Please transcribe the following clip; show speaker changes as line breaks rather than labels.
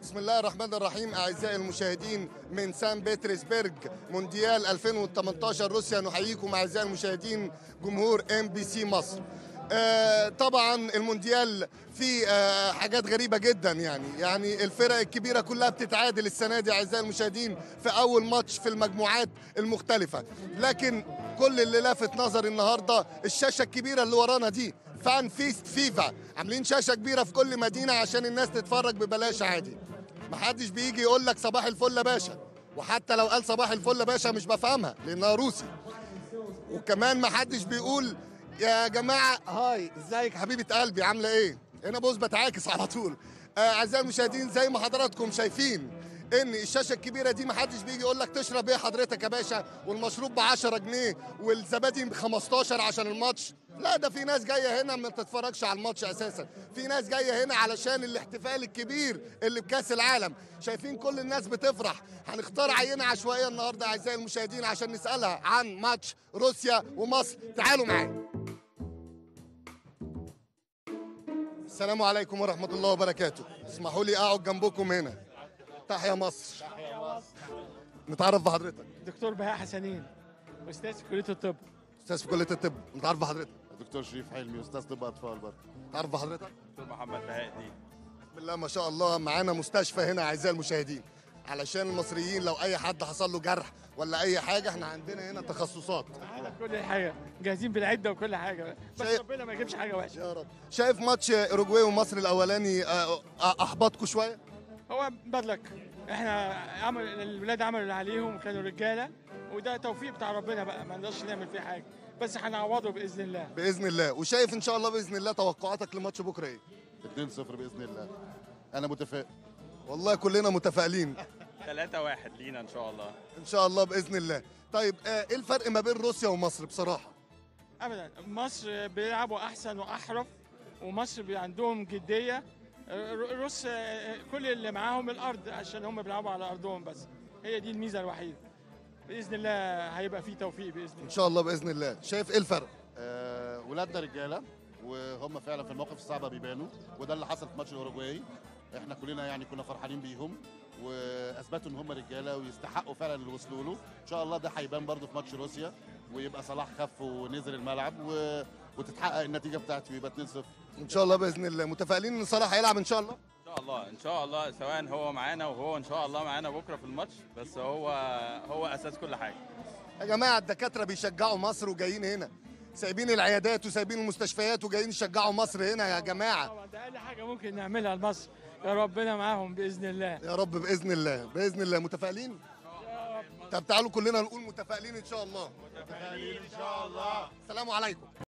بسم الله الرحمن الرحيم اعزائي المشاهدين من سان بطرسبرج مونديال 2018 روسيا نحييكم اعزائي المشاهدين جمهور ام بي سي مصر آه طبعا المونديال فيه آه حاجات غريبه جدا يعني يعني الفرق الكبيره كلها بتتعادل السنه دي اعزائي المشاهدين في اول ماتش في المجموعات المختلفه لكن كل اللي لافت نظري النهارده الشاشه الكبيره اللي ورانا دي فان فيست فيفا عاملين شاشه كبيره في كل مدينه عشان الناس تتفرج ببلاش عادي محدش بيجي يقول لك صباح الفل يا باشا وحتى لو قال صباح الفل يا باشا مش بفهمها لانها روسي وكمان محدش بيقول يا جماعه هاي ازيك حبيبه قلبي عامله ايه هنا بص بتعاكس على طول آه، اعزائي المشاهدين زي ما حضراتكم شايفين ان الشاشه الكبيره دي محدش بيجي يقول لك تشرب ايه حضرتك يا باشا والمشروب ب 10 جنيه والزبادي ب 15 عشان الماتش لا ده في ناس جايه هنا ما تتفرجش على الماتش اساسا في ناس جايه هنا علشان الاحتفال الكبير اللي بكاس العالم شايفين كل الناس بتفرح هنختار عينه عشوائيه النهارده اعزائي المشاهدين عشان نسالها عن ماتش روسيا ومصر تعالوا معايا السلام عليكم ورحمة الله وبركاته اسمحوا لي أقعد جنبكم هنا تحيا مصر نتعرف بحضرتك
دكتور بهاء حسنين استاذ في كليه الطب
أستاذ في كلية الطب نتعرف بحضرتك
دكتور شريف حلمي استاذ طب اطفال برضه
نتعرف بحضرتك
دكتور محمد بهاء الدين
بسم الله ما شاء الله معانا مستشفى هنا أعزائي المشاهدين علشان المصريين لو أي حد حصل له جرح ولا أي حاجة احنا عندنا هنا تخصصات
معانا كل حاجه جاهزين بالعده وكل حاجه بس
شيء-
ربنا ما يجيبش حاجه وحشه
يا رب شايف ماتش أوروجواي ومصر الأولاني آه، آه، أحبطكم شوية
هو بدلك احنا عمل الولاد عملوا اللي عليهم وكانوا رجاله وده توفيق بتاع ربنا بقى ما نقدرش نعمل فيه حاجه بس هنعوضه باذن الله
بإذن الله وشايف إن شاء الله بإذن الله توقعاتك لماتش بكرة إيه
2-0 باذن الله انا متفائل
والله كلنا متفائلين
3 1 لينا ان شاء الله
ان شاء الله باذن الله طيب آه، ايه الفرق ما بين روسيا ومصر بصراحه
ابدا مصر بيلعبوا احسن واحرف ومصر بي- عندهم جديه ر- روس كل اللي معاهم الارض عشان هم بيلعبوا على ارضهم بس هي دي الميزه الوحيده باذن الله هيبقى في توفيق باذن
ان
الله
شاء الله باذن الله شايف ايه الفرق
آه ولادنا رجاله وهم فعلا في المواقف الصعبه بيبانوا وده اللي حصل في ماتش الاوروجواي احنا كلنا يعني كنا فرحانين بيهم واثبتوا ان هم رجاله ويستحقوا فعلا اللي وصلوا له ان شاء الله ده هيبان برضه في ماتش روسيا ويبقى صلاح خف ونزل الملعب و... وتتحقق النتيجه بتاعته ويبقى 2-0
ان شاء الله باذن الله متفائلين ان صلاح هيلعب ان شاء الله
ان شاء الله ان شاء الله سواء هو معانا وهو ان شاء الله معانا بكره في الماتش بس هو هو اساس كل حاجه
يا جماعه الدكاتره بيشجعوا مصر وجايين هنا سايبين العيادات وسايبين المستشفيات وجايين يشجعوا مصر هنا يا جماعه
طبعا ده اقل حاجه ممكن نعملها لمصر يا ربنا معاهم باذن الله
يا رب باذن الله باذن الله متفائلين طب تعالوا كلنا نقول متفائلين ان شاء الله متفائلين ان شاء الله السلام عليكم